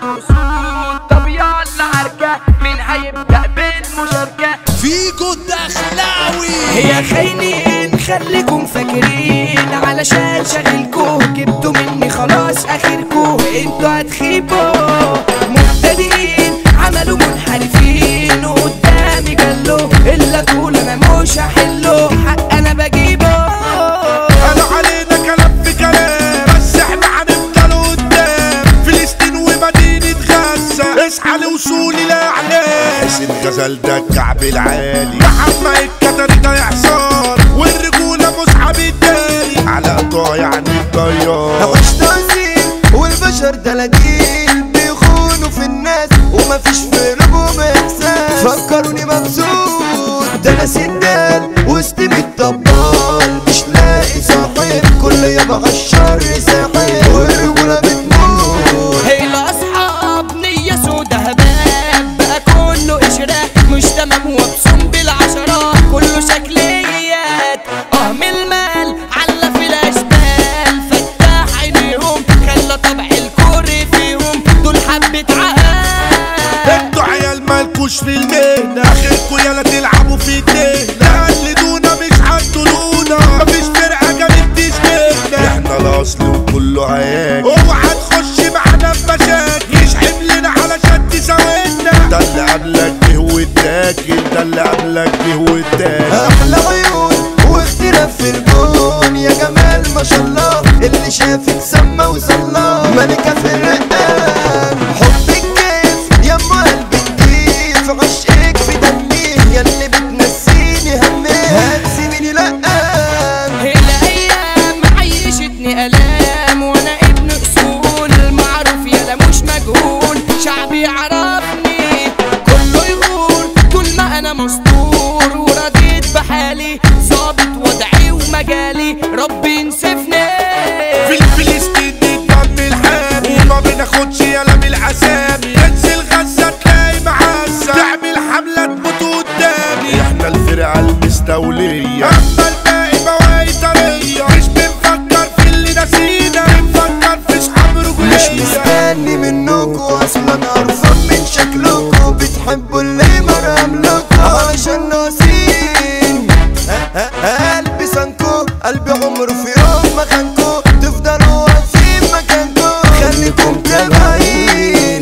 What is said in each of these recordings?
الأسود طب يلا عركة مين هيبدأ بالمشاركة فيجو الدخلاوي يا خاينين خليكم فاكرين علشان شغلكوا جبتوا مني خلاص اخركوا انتوا هتخيبوا مبتدئين عملوا منحرفين وقدامي جلوا الا طول انا مش هحله حق انا بجيبه قالوا علينا كلام في كلام بس احنا هنفضل قدام فلسطين ومدينة غزة اصحى لوصول الاعلام حسين غزل ده الكعب العالي محمد الكتري ده يحصار والرجولة مصحاب الداري على قطاع يعني الطيار مش تنزيل والبشر دلاجيل بيخونوا في الناس ومفيش في قلوبهم احساس فكروني مبسوط ده انا سندال وسط الطبال مش لاقي صاحب كل يابا عالشر ساحب والرجولة بتموت هي الاصحاب نية سودا هباب بقى كله اشراك مش تمام وابصم بالعشرات كله شكليات اه من المال على في الاشبال فتح عينيهم خلى طبع الكوري فيهم دول حبة عهد انتوا عيال مالكوش في المهنة اخركوا يلا تلعبوا في الدهنة قلدونا مش هتطولونا مفيش فرقة جابت تشبهنا احنا الاصل وكله هياجي اوعى تخش معانا في مشاكل مش حملنا علشان تساوينا ده اللي قبلك جه واتاكل ده اللي قبلك جه واتاكل احلى عيون واختلاف في الكون يا جمال ما شاء الله اللي شافك سما وصلى ملكة في الرقام حبك كيف يا ام قلبي نضيف عشقك في دمي يا اللي بتنسيني همي هتسيبيني لا هي الايام عيشتني الام وانا ابن اصول معروف يالا مش مجهول شعبي يعرفني كله يقول طول ما انا مستور ورضيت بحالي ظابط وضعي ومجالي ربي ينسفني في الفلسطين الدم الحامي وما بناخدش يلا من الاسامي تنزل غزة تلاقي معزة تعمل حملة تموت قدامي احنا الفرقة المستولية اما الباقي بواقي طرية مش بنفكر في اللي نسينا بنفكر في صحاب مش رجولية مستني منكوا اصلا قرفان من شكلكوا بتحبوا اللي مرام لكوا علشان ناسين قلبي سانكو قلبي عمره في يوم ما خانكو تفضلوا واقفين مكانكو خليكم تابعين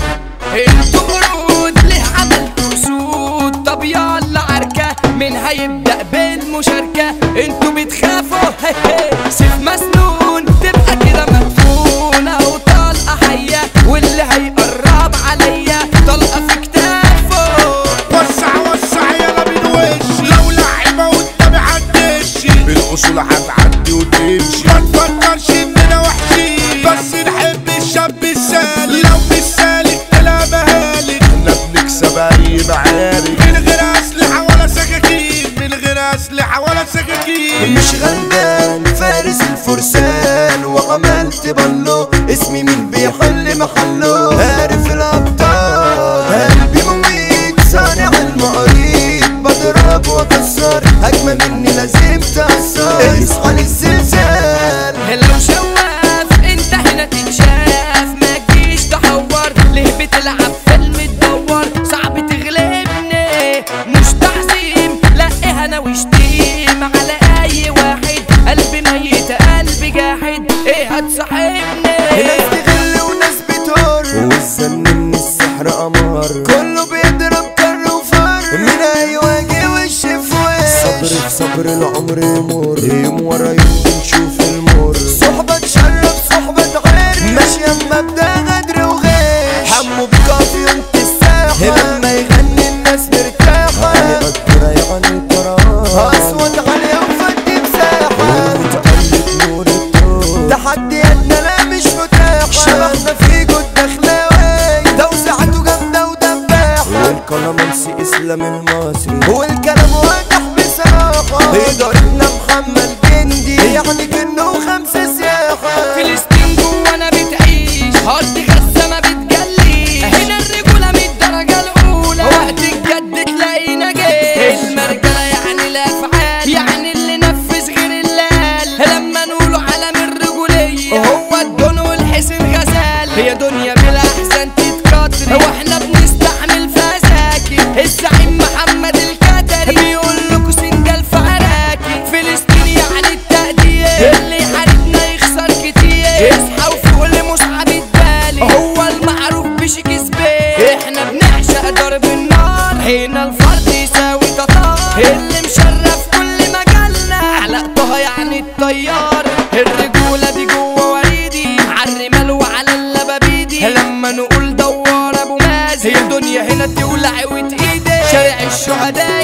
انتوا قرود ليه عملتوا سود طب يلا عركة مين هيبدأ بالمشاركة انتوا بتخافوا هي هي. سيف مسنون تبقى كده مدفونة وطلقة حية واللي هيقرب عليا طلقة في كتافه وسع وسع يلا من وشي لو لعيبة قدامي هتدشي بالأصول هتعدي وتمشي ما تفكرش إننا وحشين بس نحب الشاب السالك لو مش سالك تلا مهالك احنا بنكسب أي معارك من غير أسلحة ولا سكاكين من غير أسلحة ولا سكاكين مش غلبان فارس الفرسان وعملت بلو اسمي مين بيحل محله عارف الابطال قلبي مميت صانع المعاريض بضرب واكسر هجمة مني لازم تأثر اصحى للزلزال لو شواف انت هنا تتشاف ما تجيش تحور ليه بتلعب فيلم تدور صعب تغلبني مش تعظيم لا ايه انا وشتيم على اي واحد قلبي ميت قلبي جاحد ايه هتصاحبني ناس تغل وناس بتهر والزن من السحر قمر كله بيضرب كر وفر من اي وجه وش في وش صبر في صبر العمر يمر يوم ورا يوم بنشوف المر صحبة تشرف صحبة غير ماشية مبدأ غدر وغير حمو بكافي انت الساحة لما يغني الناس مرتاحة هنقدر يعني الكرامة اصوات عالية وفدي مساحة وتقلب نور الطول تحدياتنا لا مش متاحة شبحنا في جود دخلاوي توسعته جامدة ودباحة والكلامنسي اسلام المصري والكلام واضح بصراحة إدارتنا محمد جندي يعني كأنه خمسة سياحة فلسطين جوانا بتعيش هارد غزة ما بتجليش هنا الرجولة من الدرجة الأولى وقت الجد تلاقينا جيش المرجلة يعني الأفعال يعني اللي نفذ غير اللي قال لما نقولوا علم الرجولية هو الدون والحسن غزال هي دنيا بلا أحزان هنا الفرد يساوي تطار اللي مشرف كل مجالنا علاقتها يعني الطيار الرجولة دي جوه وريدي عالرمال وعلى اللبابيدي لما نقول دوار ابو مازن هي الدنيا هنا تولع وتقيدي شارع الشهداء